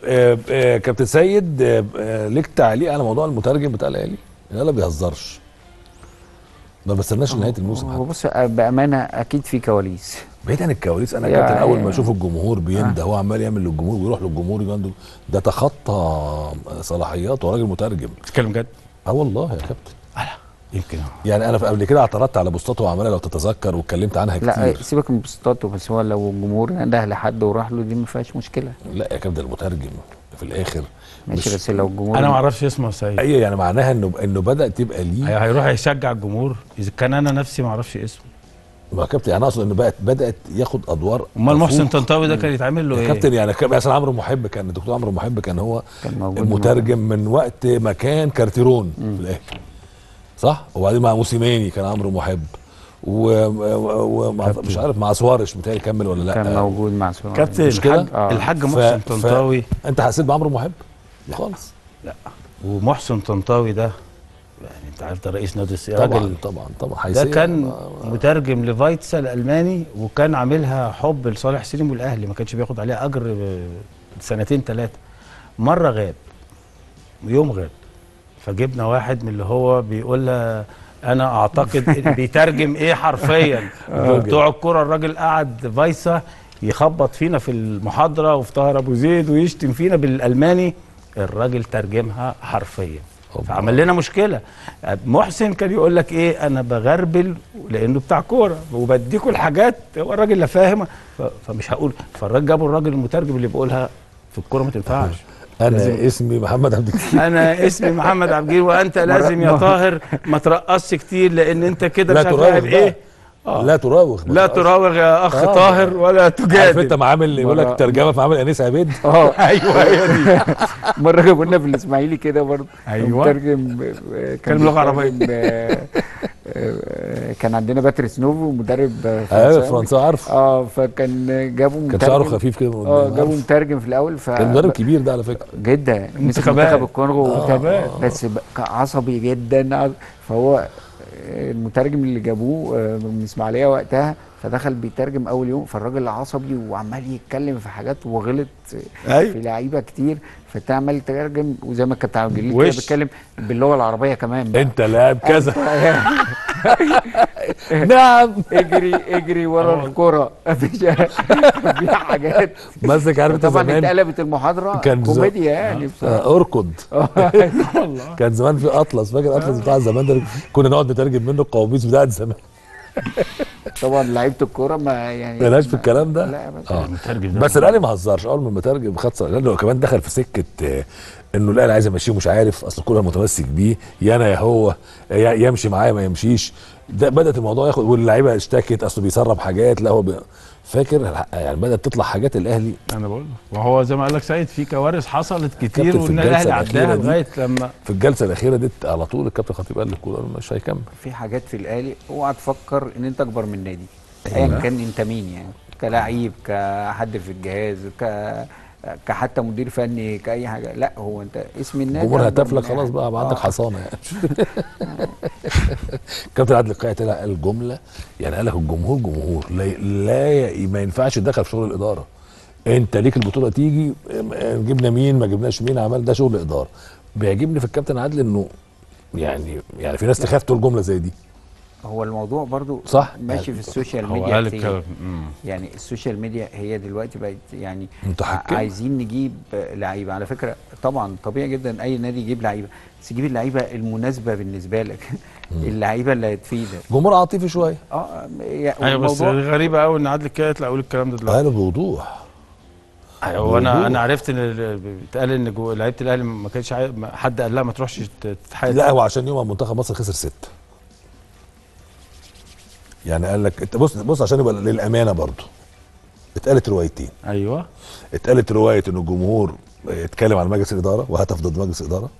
آه، آه، كابتن سيد آه، آه، ليك تعليق على موضوع المترجم بتاع الاهلي لا لا بيهزرش ما بستناش لنهايه الموسم هو حتى بص بامانه اكيد في كواليس بعيد عن الكواليس انا يا- كابتن اول ما يا- اشوف الجمهور بينده هو عمال يعمل للجمهور ويروح للجمهور يجي عنده ده تخطى صلاحياته وراجل مترجم بتتكلم جد؟ اه والله يا كابتن يمكن يعني انا في- قبل كده اعترضت على بوستاته وعمالة لو تتذكر واتكلمت عنها لا كتير سيبك من بوستاته بس هو لو الجمهور نده لحد وراح له دي ما فيهاش مشكله لا يا كابتن المترجم في الاخر ماشي مش- بس لو الجمهور انا ما اعرفش اسمه سيد اي يعني معناها انه انه بدا تبقى ليه هي- هيروح يشجع الجمهور اذا كان انا نفسي ما اعرفش اسمه ما يا كابتن انا اقصد انه بقت بدات ياخد ادوار امال محسن تفوق. طنطاوي ده كان يتعمل له يا ايه؟ كابتن يعني كابتن مثلا عمرو محب كان الدكتور عمرو محب كان هو كان موجود المترجم من وقت ما كان كارتيرون في الاهلي صح وبعدين مع موسيماني كان عمرو محب ومش مش عارف مع سوارش متهيألي كمل ولا لا كان موجود مع سؤال كابتن مش كده؟ الحاج, آه. الحاج ف- محسن ف- طنطاوي انت حسيت بعمرو محب خالص ومحسن طنطاوي ده يعني انت عارف ده رئيس نادي السياحه طبعا راجل طبعا طبعا ده حيثية. كان ما- مترجم لفايتسا الالماني وكان عاملها حب لصالح سليم والاهلي ما كانش بياخد عليها اجر ب- سنتين ثلاثه مره غاب يوم غاب فجبنا واحد من اللي هو بيقول لها انا اعتقد إن بيترجم ايه حرفيا بتوع الكوره الراجل قعد فايسا يخبط فينا في المحاضره وفي طاهر ابو زيد ويشتم فينا بالالماني الراجل ترجمها حرفيا أوبا. فعمل لنا مشكله محسن كان يقول لك ايه انا بغربل لانه بتاع كوره وبديكوا الحاجات هو الراجل لا فاهم ف- فمش هقول فالراجل جابوا الراجل المترجم اللي بيقولها في الكوره ما تنفعش انا اسمي محمد عبد الكريم انا اسمي محمد عبد الجليل وانت لازم يا طاهر ما ترقصش كتير لان انت كده لا مش تراوغ هتلاعب بقى. ايه آه. لا تراوغ ما لا تراوغش. تراوغ يا اخ آه. طاهر ولا عارف انت تجادل معامل يقول لك مرة- ترجمه في معامل انيس عبيد اه ايوه هي دي مره جابوا لنا في الاسماعيلي كده برضه أيوة. مترجم آه، كان كلم لغة عربية. بيترجم، آه، آه، كان عندنا باتريس نوفو مدرب آه، ايوه فرنسا عارف اه فكان جابوا كان مترجم شعره خفيف كده من اه قدام، جابوا عارف. مترجم في الاول ف كان مدرب كبير ده على فكره جدا مسك منتخبات. منتخب الكونغو آه، وبتاع. آه. بس ب- كان عصبي جدا عص- فهو آه، المترجم اللي جابوه آه، من اسماعيليه وقتها فدخل بيترجم اول يوم فالراجل عصبي وعمال يتكلم في حاجات وغلط أيوة. في لعيبه كتير فانت عمال يترجم وزي ما كابتن عبد الجليل كده وش. بيتكلم باللغه العربيه كمان بقى. انت لاعب كذا يعني نعم اجري اجري ورا الكرة مفيش في حاجات ماسك عارف انت طبعا زمان اتقلبت المحاضرة كان ز- كوميديا يعني بصراحة آه، اركض كان زمان في اطلس فاكر اطلس بتاع زمان ده كنا نقعد نترجم منه القواميس بتاعت زمان طبعا لعيبه الكوره ما يعني مالهاش في ما- الكلام ده لا بس اه المترجم ده بس الاهلي ما هزرش اول ما المترجم خد صلاح لانه كمان دخل في سكه آه، انه الاهلي عايز يمشيه مش عارف اصل كولر متمسك بيه يا انا يا هو يا يمشي معايا ما يمشيش ده بدات الموضوع ياخد واللعيبه اشتكت اصله بيسرب حاجات لا هو بي... فاكر يعني بدات تطلع حاجات الاهلي انا بقول وهو زي ما قال لك سيد في كوارث حصلت كتير كابتن في والنادي الجلسة الاهلي الأخيرة عداها دي. لغايه لما في الجلسه الاخيره دي على طول الكابتن خطيب قال لكولر مش هيكمل في حاجات في الاهلي اوعى تفكر ان انت اكبر من النادي ايا كان انت مين يعني كلاعب كحد في الجهاز ك كحتى مدير فني كاي حاجه لا هو انت اسم النادي الجمهور أكبر هتف لك من أي خلاص حاجة. بقى عندك آه. حصانه يعني كابتن عادل القيعي طلع قال جمله يعني قال لك الجمهور جمهور لا, لا ي- ما ينفعش يتدخل في شغل الاداره انت ليك البطوله تيجي ام- جبنا مين ما جبناش مين عمل ده شغل اداره بيعجبني في الكابتن عادل انه يعني يعني في ناس تخاف تقول جمله زي دي هو الموضوع برضو صح. ماشي في السوشيال هو ميديا قال كتير. الكلام مم. يعني السوشيال ميديا هي دلوقتي بقت يعني متحكمة. ع- عايزين نجيب لعيبه على فكره طبعا طبيعي جدا اي نادي يجيب لعيبه بس يجيب اللعيبه المناسبه بالنسبه لك اللعيبه اللي هتفيدك جمهور عاطفي شويه اه يعني ايوه بس الموضوع- غريبه قوي ان عادل كده يطلع يقول الكلام ده دلوقتي قال بوضوح ايوه انا بوضوح. انا عرفت ان ال- بيتقال ان جو- لعيبه الاهلي ما كانش عاي- ما- حد قال لها ما تروحش تت- تتحايل لا هو عشان يوم منتخب مصر خسر ست يعني قال لك انت بص بص عشان يبقى للامانه برضو اتقالت روايتين ايوه اتقالت روايه ان الجمهور اتكلم عن مجلس الاداره وهتف ضد مجلس الاداره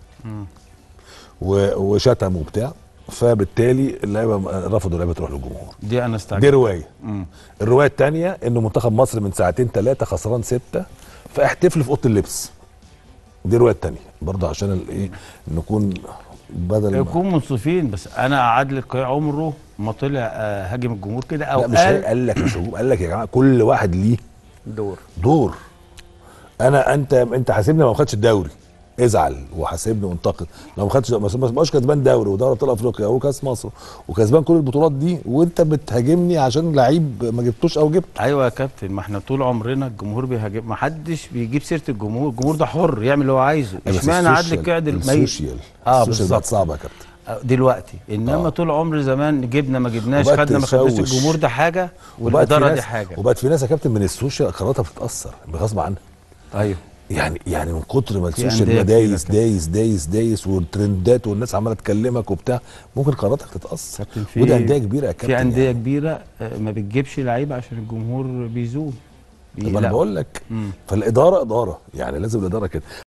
و- وشتم وبتاع فبالتالي اللعيبه رفضوا اللعيبه تروح للجمهور دي انا دي استعجبت روايه مم. الروايه الثانيه انه منتخب مصر من ساعتين ثلاثه خسران سته فاحتفلوا في اوضه اللبس دي الروايه الثانيه برضه عشان الايه نكون بدل ما يكون منصفين بس انا عادل القيعي عمره ما طلع آه، هاجم الجمهور كده او لا مش قال قال لك مش هجوم قال لك يا جماعه كل واحد ليه دور دور انا انت انت حاسبني لو ما خدتش الدوري ازعل وحاسبني وانتقد لو ما خدتش ما تبقاش كسبان دوري ودوري ابطال افريقيا وكاس مصر وكسبان كل البطولات دي وانت بتهاجمني عشان لعيب ما جبتوش او جبته ايوه يا كابتن ما احنا طول عمرنا الجمهور بيهاجم ما حدش بيجيب سيره الجمهور الجمهور ده حر يعمل اللي هو عايزه بس اشمعنى عادل السوشيال- القعد الم- السوشيال اه السوشيال بقت بالظبط صعبه يا كابتن آه، دلوقتي انما آه. طول عمر زمان جبنا ما جبناش وبقت خدنا ما خدناش تشوش. الجمهور ده حاجه وبقت في والاداره دي ناس- حاجه وبقت في ناس يا كابتن من السوشيال قراراتها بتتاثر بغصب عنها ايوه يعني يعني من كتر ما في السوشيال أندية ميديا كتيرة دايس كده. دايس دايس دايس والترندات والناس عماله تكلمك وبتاع ممكن قراراتك تتاثر كابتن في وده انديه كبيره يا كابتن في انديه يعني. كبيره آه، ما بتجيبش لعيبه عشان الجمهور بيزوم طب انا بقول لك مم. فالاداره اداره يعني لازم الاداره كده